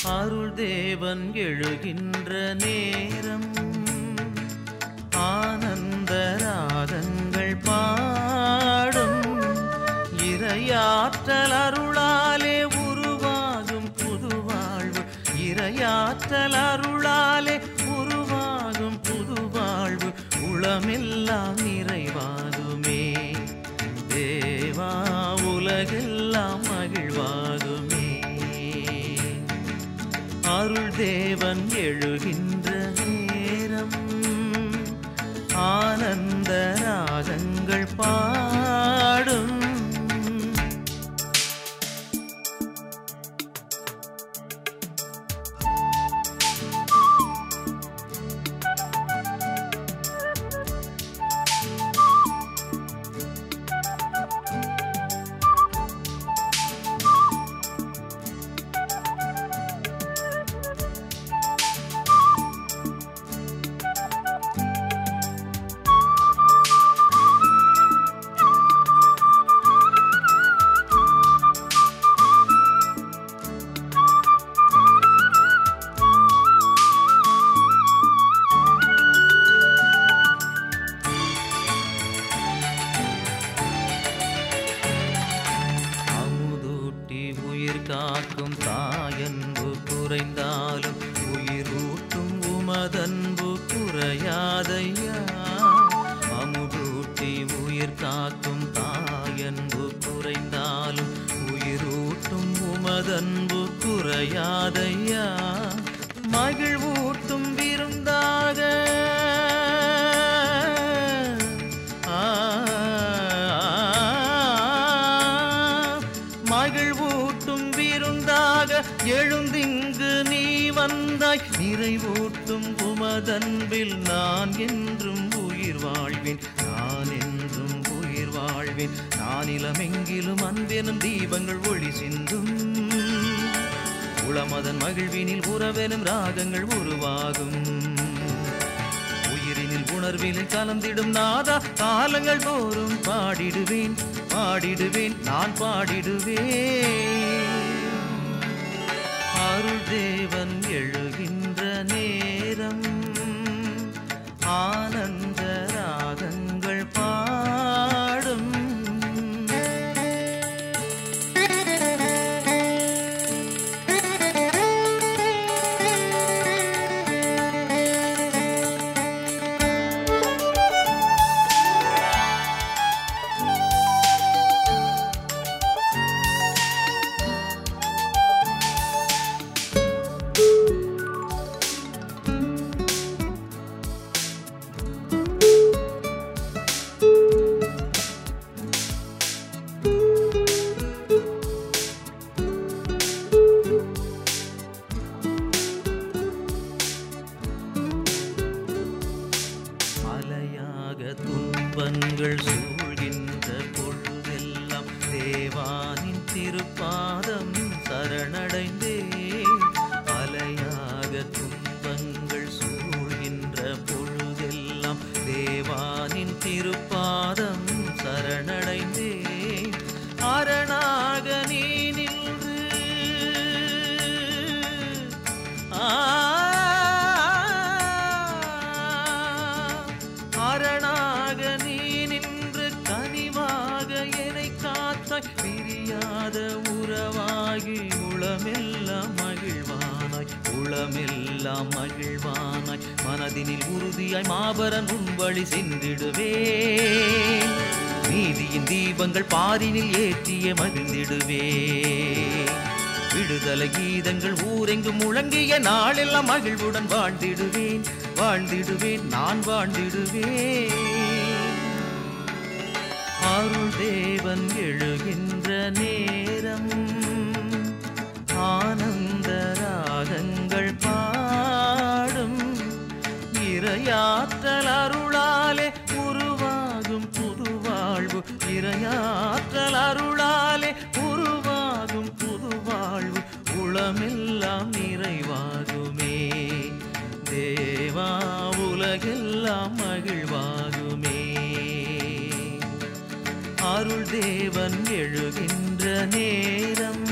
அருள் தேவன் எழுகின்ற நேரம் ஆனந்த ராகங்கள் பாடும் இரையாற்றல் அருளாலே உருவாகும் புது வாழ்வு இரையாற்றல் அருளாலே உருவாகும் புது வாழ்வு உளமெல்லாம் நிறைவாகுமே தேவா உலகெல்லாம் மகிழ்வாகுமே அருள் தேவன் எழுகின்ற நேரம் ஆனந்த ராகங்கள் பாடும் அமுதூட்டி உயிர் காக்கும் தாயன்பு குறைந்தாலும் உயிரூட்டும் உமதன்பு குறையாதையா அமுதூட்டி உயிர் காக்கும் தாயன்பு குறைந்தாலும் உயிரூட்டும் உமதன்பு குறையாதையா மகிழ்வூட்டும் விருந்தாக மகிழ்வூட்டும் விருந்தாக எழுந்திங்கு நீ வந்தாய் நிறைவூட்டும் உமதன்பில் நான் என்றும் உயிர் வாழ்வேன் நான் என்றும் உயிர் வாழ்வேன் நான் இளமெங்கிலும் அன்பெனும் தீபங்கள் ஒளி சிந்தும் உளமதன் மகிழ்வினில் உறவெனும் ராகங்கள் உருவாகும் உயிரினில் உணர்வினில் கலந்திடும் நாதா காலங்கள் தோறும் பாடிடுவேன் பாடிடுவேன் நான் பாடிடுவேன் அருள் தேவன் எழுகின்ற நேரம் ஆனந்த ராகங்கள் பாடும் அலையாக துன்பங்கள் சூழ்கின்ற பொழுதெல்லாம் தேவானின் திருப்பாதம் சரணடைந்தே அலையாக துன்பங்கள் சூழ்கின்ற பொழுதெல்லாம் தேவானின் திருப்பாதம் சரணடைந்தே அரணாக நீ நின்று அரணாக நீ நின்று கனிவாக என்னை காத்தாய் பிரியாத உறவாகி உளமெல்லாம் மகிழ்வானாய் உளமெல்லாம் மகிழ்வானாய் மனதினில் உறுதியாய் மாபரன் உன் வழி சென்றிடுவே நீதியின் தீபங்கள் பாரினில் ஏற்றிய மகிழ்ந்திடுவே விடுதலை கீதங்கள் ஊரெங்கும் முழங்கிய நாளெல்லாம் மகிழ்வுடன் வாழ்ந்திடுவேன் வாழ்ந்திடுவேன் நான் வாழ்ந்திடுவேன் அருள் தேவன் எழுகின்ற நேரம் ஆனந்த ராகங்கள் பாடும் இரையாற்றல் அருளாலே உருவாகும் புது வாழ்வு இரையாற்றல் அருளாலே உருவாகும் புது வாழ்வு உளமெல்லாம் நிறைவாகுமே தேவா உலகெல்லாம் மகிழ்வாகுமே அருள் தேவன் எழுகின்ற நேரம்